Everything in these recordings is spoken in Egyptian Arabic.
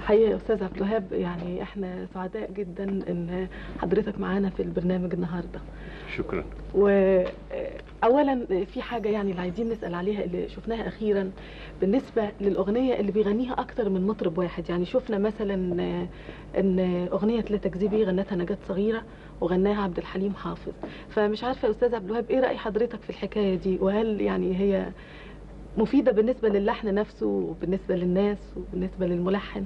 حقيقة يا أستاذ عبد الوهاب يعني احنا سعداء جدا إن حضرتك معانا في البرنامج النهاردة شكرا وأولا في حاجة يعني اللي عايزين نسأل عليها اللي شفناها أخيرا بالنسبة للأغنية اللي بيغنيها أكتر من مطرب واحد يعني شفنا مثلا إن أغنية لا تكذبي غنتها نجاة صغيرة وغناها عبد الحليم حافظ فمش عارفة يا أستاذ عبد الوهاب إيه رأي حضرتك في الحكاية دي وهل يعني هي مفيدة بالنسبة للحن نفسه وبالنسبة للناس وبالنسبة للملحن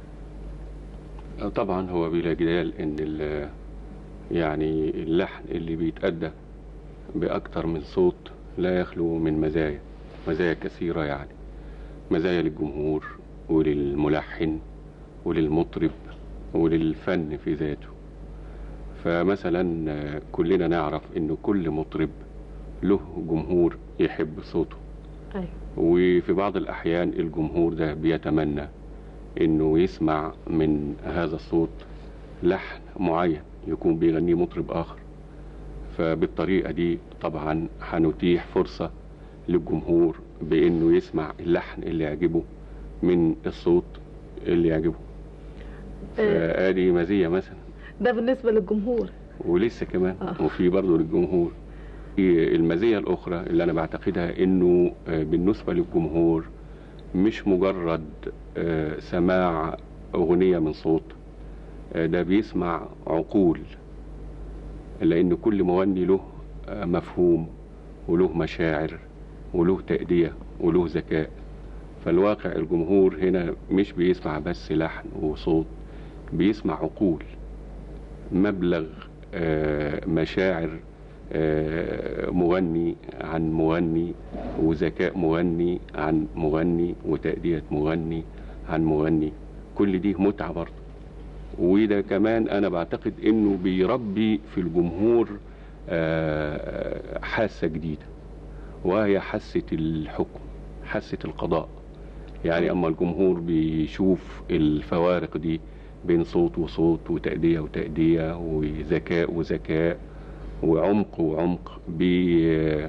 طبعا هو بلا جدال ان ال- يعني اللحن اللي بيتأدى بأكتر من صوت لا يخلو من مزايا مزايا كثيرة يعني مزايا للجمهور وللملحن وللمطرب وللفن في ذاته فمثلا آه، كلنا نعرف ان كل مطرب له جمهور يحب صوته أيوة. وفي بعض الأحيان الجمهور ده بيتمنى إنه يسمع من هذا الصوت لحن معين يكون بيغنيه مطرب آخر فبالطريقة دي طبعا هنتيح فرصة للجمهور بإنه يسمع اللحن اللي يعجبه من الصوت اللي يعجبه فآدي مزية مثلا ده بالنسبة للجمهور ولسه كمان آه. وفي برضه للجمهور في المزية الأخرى اللي أنا بعتقدها إنه آه، بالنسبة للجمهور مش مجرد آه، سماع أغنية من صوت آه، ده بيسمع عقول لأن كل مغني له آه، مفهوم وله مشاعر وله تأدية وله ذكاء فالواقع الجمهور هنا مش بيسمع بس لحن وصوت بيسمع عقول مبلغ آه، مشاعر آه، مغني عن مغني وذكاء مغني عن مغني وتأدية مغني عن مغني كل دي متعة برضه وده كمان أنا بعتقد إنه بيربي في الجمهور آه، حاسة جديدة وهي حاسة الحكم حاسة القضاء يعني أما الجمهور بيشوف الفوارق دي بين صوت وصوت وتأدية وتأدية وذكاء وذكاء وعمق وعمق بي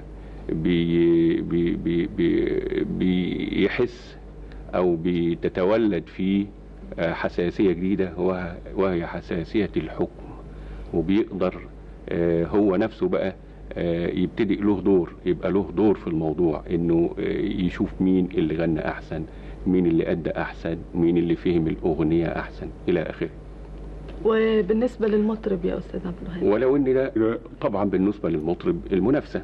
بي بي بي بي بيحس أو بتتولد فيه آه، حساسية جديدة وه- وهي حساسية الحكم وبيقدر آه، هو نفسه بقى آه، يبتدي له دور يبقى له دور في الموضوع انه آه، يشوف مين اللي غنى احسن مين اللي ادى احسن مين اللي فهم الاغنيه احسن الى اخره وبالنسبة للمطرب يا أستاذ عبد الوهاب ولو ان ده طبعا بالنسبه للمطرب المنافسه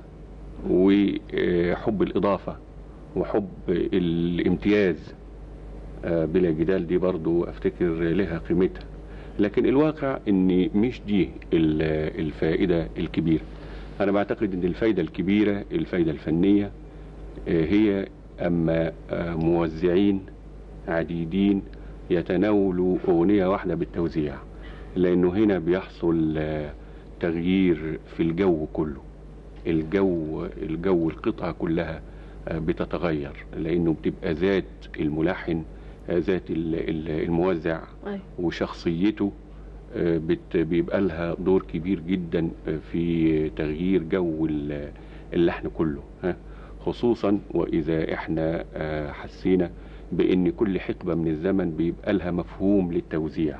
وحب الاضافه وحب الامتياز آه، بلا جدال دي برضو افتكر لها قيمتها لكن الواقع ان مش دي ال- الفائده الكبيره انا بعتقد ان الفايده الكبيره الفايده الفنيه آه، هي اما آه، موزعين عديدين يتناولوا اغنيه واحده بالتوزيع لانه هنا بيحصل آه، تغيير في الجو كله الجو الجو القطعه كلها آه، بتتغير لانه بتبقى ذات الملحن آه، ذات ال- ال- الموزع أيوة. وشخصيته آه، بت- بيبقى لها دور كبير جدا آه، في تغيير جو ال- اللحن كله ها خصوصا واذا احنا آه، حسينا بان كل حقبه من الزمن بيبقى لها مفهوم للتوزيع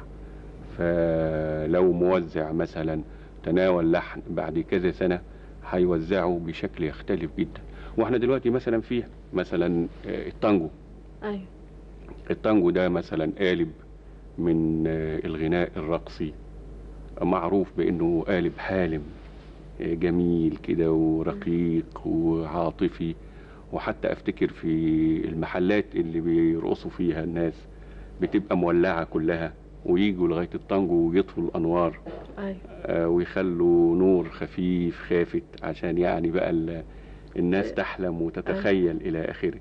فلو موزع مثلا تناول لحن بعد كذا سنه هيوزعه بشكل يختلف جدا واحنا دلوقتي مثلا فيها مثلا آه، التانجو أيوة. التانجو ده مثلا قالب من آه، الغناء الرقصي معروف بانه قالب حالم آه، جميل كده ورقيق وعاطفي وحتى افتكر في المحلات اللي بيرقصوا فيها الناس بتبقى مولعة كلها ويجوا لغاية التانجو ويطفوا الأنوار أيوة. آه، ويخلوا نور خفيف خافت عشان يعني بقى ال- الناس تحلم وتتخيل إلى آخره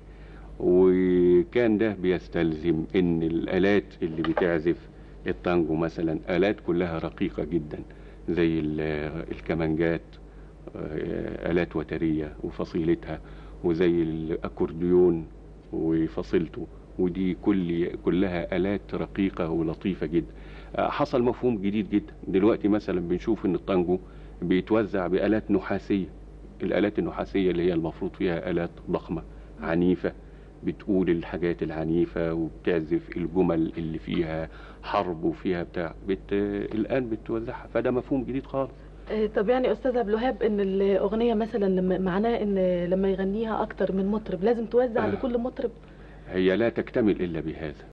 وكان ده بيستلزم ان الالات اللي بتعزف التانجو مثلا الات كلها رقيقه جدا زي ال- الكمانجات آه، الات وتريه وفصيلتها وزي الاكورديون وفصيلته ودي كل كلها الات رقيقه ولطيفه جدا آه، حصل مفهوم جديد جدا دلوقتي مثلا بنشوف ان التانجو بيتوزع بالات نحاسيه الالات النحاسيه اللي هي المفروض فيها الات ضخمه عنيفه بتقول الحاجات العنيفة وبتعزف الجمل اللي فيها حرب وفيها بتاع بت... الآن بتوزعها فده مفهوم جديد خالص آه، طب يعني استاذ عبد الوهاب ان الاغنيه مثلا لما معناه ان لما يغنيها اكتر من مطرب لازم توزع آه. لكل مطرب هي لا تكتمل إلا بهذا